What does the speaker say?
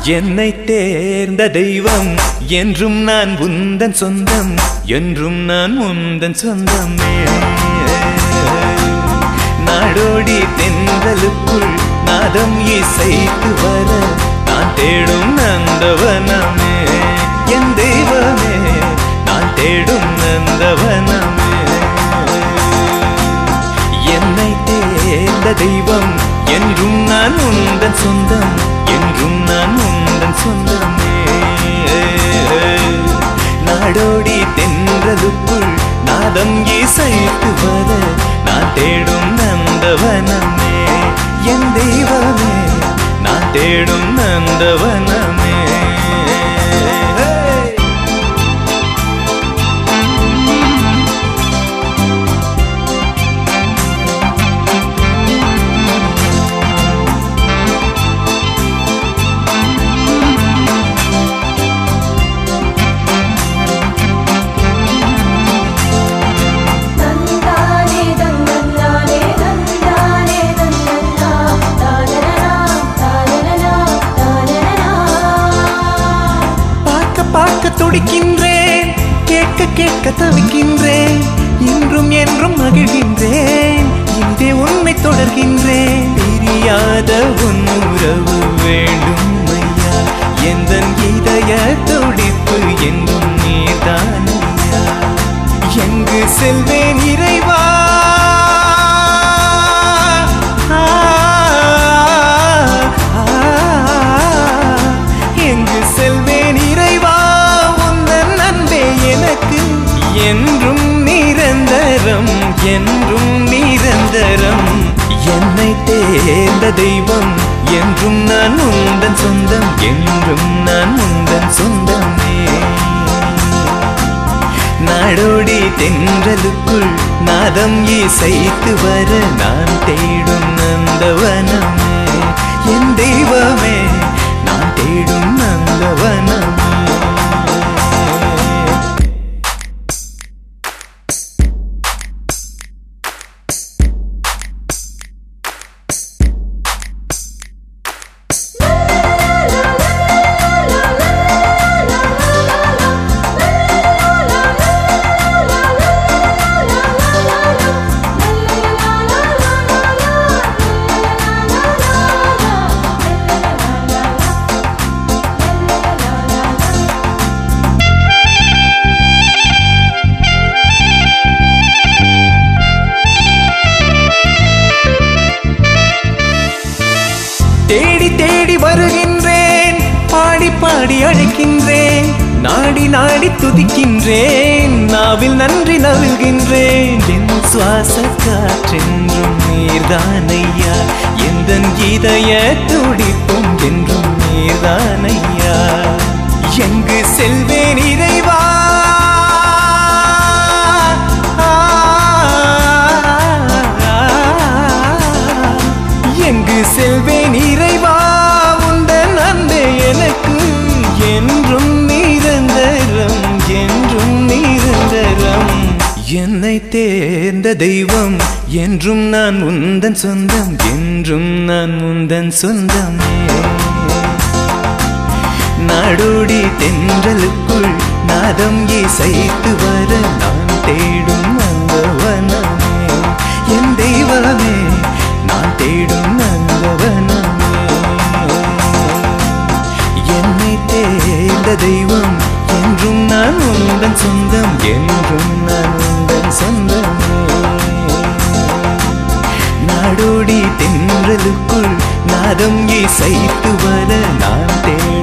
என்னை தேர்ந்த தெய்வம் என்றும் நான் உந்தன் சொந்தம் என்றும் நான் உந்தன் சொந்தமே நாடோடி தென்றலுக்குள் நாதம் இசைத்து வர நான் தேடும் நந்தவனமே என் தெய்வமே நான் தேடும் நந்தவனமே என்னை தேர்ந்த தெய்வம் என்றும் நான் உந்தன் சொந்தம் என்றும் நான் உந்தன் சொந்தமே நாடோடி தென்றலுக்குள் நாதம் இசைத்து வர நான் தேடும் நந்தவனமே என் தெய்வமே நான் தேடும் நந்தவனமே தந்தானே தந்தன்னானே தந்தானே தந்தன்னா தானனனா தானனனா தானனனா பார்க்க பார்க்க துடிக்கின்றேன் கேட்க கேட்க தவிக்கின்றேன் இன்றும் என்றும் மகிழ்கின்றேன் இன்றே உண்மை தொடர்கின்றேன் பிரியாத உன் உறவு வேண்டும் ஐயா எந்த இதய துடிப்பு என்றும் நீதான் ஐயா எங்கு செல்வேன் இறைவா ஆ, ஆ, எங்கு செல்வேன் இறைவா உந்தன் அன்பே எனக்கு என்றும் நிரந்தரம் என்றும் நிரந்தரம் என்னை தேர்ந்த தெய்வம் என்றும் நான் உந்தன் சொந்தம் என்றும் நான் உந்தன் சொந்தமே நாடோடி தென்றலுக்குள் நாதம் இசைத்து வர நான் தேடும் நந்தவனமே என் தெய்வமே நான் தேடும் நந்தவனமே தேடி தேடி வருகின்றேன் பாடி பாடி அழைக்கின்றேன் நாடி நாடி துதிக்கின்றேன் நாவில் நன்றி நவில்கின்றேன் என் சுவாச காற்றென்றும் நீர்தானையா எந்த இதய துடிப்பும் என்றும் நீர்தானையா எங்கு செல்வேன் இறைவா எங்கு செல்வேன் இறைவா உந்தன் அன்பே எனக்கு என்றும் நிரந்தரம் என்றும் நிரந்தரம் என்னை தேர்ந்த தெய்வம் என்றும் நான் உந்தன் சொந்தம் என்றும் நான் உந்தன் சொந்தமே நாடோடி தென்றலுக்குள் நாதம் இசைத்து வர நான் தேடும் நந்தவனமே என் தெய்வமே நான் தேடும் நந்தவனமே என்னை தேர்ந்த தெய்வம் என்றும் நான் உந்தன் சொந்தம் என்றும் நான் உந்தன் சொந்தமே நாடோடி தென்றலுக்குள் நாதம் இசைத்து வர நான் தேடும்